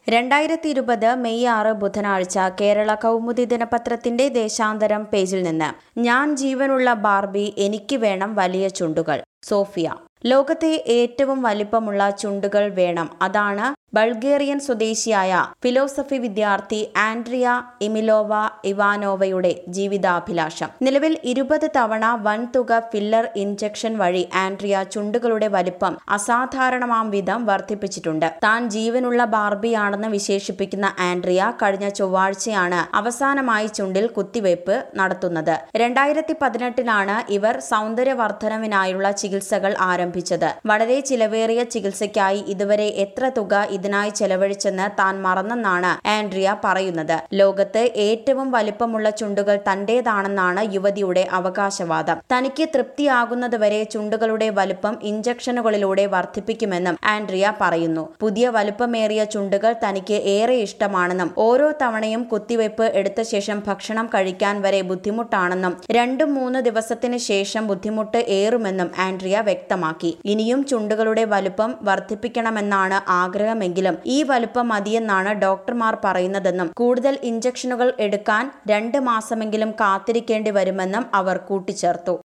രണ്ടായിരത്തി ഇരുപത് മെയ് ആറ് ബുധനാഴ്ച കേരള കൗമുദി ദിനപത്രത്തിന്റെ ദേശാന്തരം പേജിൽ നിന്ന് ഞാൻ ജീവനുള്ള ബാർബി എനിക്ക് വേണം വലിയ ചുണ്ടുകൾ സോഫിയ ലോകത്തെ ഏറ്റവും വലിപ്പമുള്ള ചുണ്ടുകൾ വേണം അതാണ് ബൾഗേറിയൻ സ്വദേശിയായ ഫിലോസഫി വിദ്യാർത്ഥി ആൻഡ്രിയ ഇമിലോവ ഇവാനോവയുടെ ജീവിതാഭിലാഷം നിലവിൽ ഇരുപത് തവണ വൻതുക ഫില്ലർ ഇൻജക്ഷൻ വഴി ആൻഡ്രിയ ചുണ്ടുകളുടെ വലിപ്പം അസാധാരണമാം വിധം വർദ്ധിപ്പിച്ചിട്ടുണ്ട് താൻ ജീവനുള്ള ബാർബിയാണെന്ന് വിശേഷിപ്പിക്കുന്ന ആൻഡ്രിയ കഴിഞ്ഞ ചൊവ്വാഴ്ചയാണ് അവസാനമായി ചുണ്ടിൽ കുത്തിവയ്പ് നടത്തുന്നത് രണ്ടായിരത്തി പതിനെട്ടിലാണ് ഇവർ സൗന്ദര്യവർദ്ധനവിനായുള്ള ചികിത്സകൾ ആരംഭിച്ചത് വളരെ ചിലവേറിയ ചികിത്സയ്ക്കായി ഇതുവരെ എത്ര തുക ഇതിനായി ചെലവഴിച്ചെന്ന് താൻ മറന്നെന്നാണ് ആൻഡ്രിയ പറയുന്നത് ലോകത്ത് ഏറ്റവും വലിപ്പമുള്ള ചുണ്ടുകൾ തന്റേതാണെന്നാണ് യുവതിയുടെ അവകാശവാദം തനിക്ക് തൃപ്തിയാകുന്നതുവരെ ചുണ്ടുകളുടെ വലുപ്പം ഇഞ്ചക്ഷനുകളിലൂടെ വർദ്ധിപ്പിക്കുമെന്നും ആൻഡ്രിയ പറയുന്നു പുതിയ വലുപ്പമേറിയ ചുണ്ടുകൾ തനിക്ക് ഏറെ ഇഷ്ടമാണെന്നും ഓരോ തവണയും കുത്തിവയ്പ് എടുത്ത ശേഷം ഭക്ഷണം കഴിക്കാൻ വരെ ബുദ്ധിമുട്ടാണെന്നും രണ്ടും മൂന്ന് ദിവസത്തിന് ശേഷം ബുദ്ധിമുട്ട് ഏറുമെന്നും ആൻഡ്രിയ വ്യക്തമാക്കി ഇനിയും ചുണ്ടുകളുടെ വലുപ്പം വർദ്ധിപ്പിക്കണമെന്നാണ് ആഗ്രഹമെങ്കിലും ഈ വലുപ്പം മതിയെന്നാണ് ഡോക്ടർമാർ പറയുന്നതെന്നും കൂടുതൽ ഇഞ്ചക്ഷനുകൾ എടുക്കാൻ രണ്ട് മാസമെങ്കിലും കാത്തിരിക്കേണ്ടി വരുമെന്നും അവർ കൂട്ടിച്ചേർത്തു